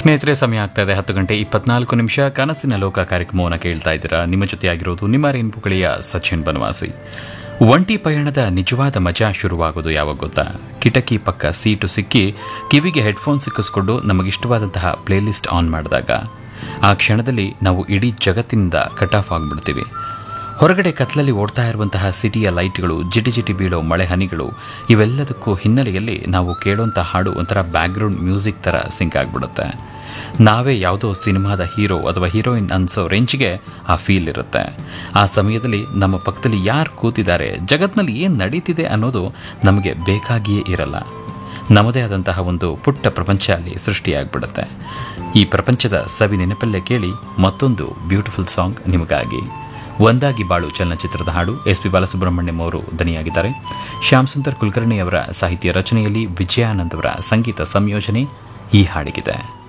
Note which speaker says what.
Speaker 1: ಸ್ನೇಹಿತರೆ ಸಮಯ ಆಗ್ತಾ ಇದೆ ಹತ್ತು ಗಂಟೆ ಇಪ್ಪತ್ನಾಲ್ಕು ನಿಮಿಷ ಕನಸಿನ ಲೋಕ ಕಾರ್ಯಕ್ರಮವನ್ನು ಕೇಳ್ತಾ ಇದ್ದೀರಾ ನಿಮ್ಮ ಜೊತೆಯಾಗಿರೋದು ನಿಮ್ಮ ರೇನ್ಪುಗಳಿಯ ಸಚಿನ್ ಬನವಾಸಿ ಒಂಟಿ ಪಯಣದ ನಿಜವಾದ ಮಜಾ ಶುರುವಾಗೋದು ಯಾವಾಗ ಗೊತ್ತಾ ಕಿಟಕಿ ಪಕ್ಕ ಸೀಟು ಸಿಕ್ಕಿ ಕಿವಿಗೆ ಹೆಡ್ಫೋನ್ ಸಿಕ್ಕಿಸ್ಕೊಂಡು ನಮಗಿಷ್ಟವಾದಂತಹ ಪ್ಲೇಲಿಸ್ಟ್ ಆನ್ ಮಾಡಿದಾಗ ಆ ಕ್ಷಣದಲ್ಲಿ ನಾವು ಇಡೀ ಜಗತ್ತಿನಿಂದ ಕಟ್ ಆಫ್ ಆಗಿಬಿಡ್ತೀವಿ ಹೊರಗಡೆ ಕತ್ಲಲ್ಲಿ ಓಡ್ತಾ ಇರುವಂತಹ ಸಿಟಿಯ ಲೈಟ್ಗಳು ಜಿಟಿ ಜಿಟಿ ಬೀಳೋ ಮಳೆ ಹನಿಗಳು ಇವೆಲ್ಲದಕ್ಕೂ ಹಿನ್ನೆಲೆಯಲ್ಲಿ ನಾವು ಕೇಳೋಂಥ ಹಾಡು ಒಂಥರ ಬ್ಯಾಕ್ಗ್ರೌಂಡ್ ಮ್ಯೂಸಿಕ್ ಥರ ಸಿಂಕ್ ಆಗಿಬಿಡುತ್ತೆ ನಾವೇ ಯಾವುದೋ ಸಿನಿಮಾದ ಹೀರೋ ಅಥವಾ ಹೀರೋಯಿನ್ ಅನ್ಸೋ ರೇಂಜ್ಗೆ ಆ ಫೀಲ್ ಇರುತ್ತೆ ಆ ಸಮಯದಲ್ಲಿ ನಮ್ಮ ಪಕ್ಕದಲ್ಲಿ ಯಾರು ಕೂತಿದ್ದಾರೆ ಜಗತ್ನಲ್ಲಿ ಏನು ನಡೀತಿದೆ ಅನ್ನೋದು ನಮಗೆ ಬೇಕಾಗಿಯೇ ಇರಲ್ಲ ನಮ್ಮದೇ ಆದಂತಹ ಒಂದು ಪುಟ್ಟ ಪ್ರಪಂಚ ಅಲ್ಲಿ ಸೃಷ್ಟಿಯಾಗ್ಬಿಡುತ್ತೆ ಈ ಪ್ರಪಂಚದ ಸವಿ ನೆನಪಲ್ಲೇ ಕೇಳಿ ಮತ್ತೊಂದು ಬ್ಯೂಟಿಫುಲ್ ಸಾಂಗ್ ನಿಮಗಾಗಿ ಒಂದಾಗಿ ಬಾಳು ಚಲನಚಿತ್ರದ ಹಾಡು ಎಸ್ ಪಿ ಬಾಲಸುಬ್ರಹ್ಮಣ್ಯಂ ಅವರು ದನಿಯಾಗಿದ್ದಾರೆ ಶ್ಯಾಮ್ ಸುಂದರ್ ಕುಲಕರ್ಣಿ ಅವರ ಸಾಹಿತ್ಯ ರಚನೆಯಲ್ಲಿ ವಿಜಯಾನಂದ್ ಅವರ ಸಂಗೀತ ಸಂಯೋಜನೆ ಈ ಹಾಡಿಗಿದೆ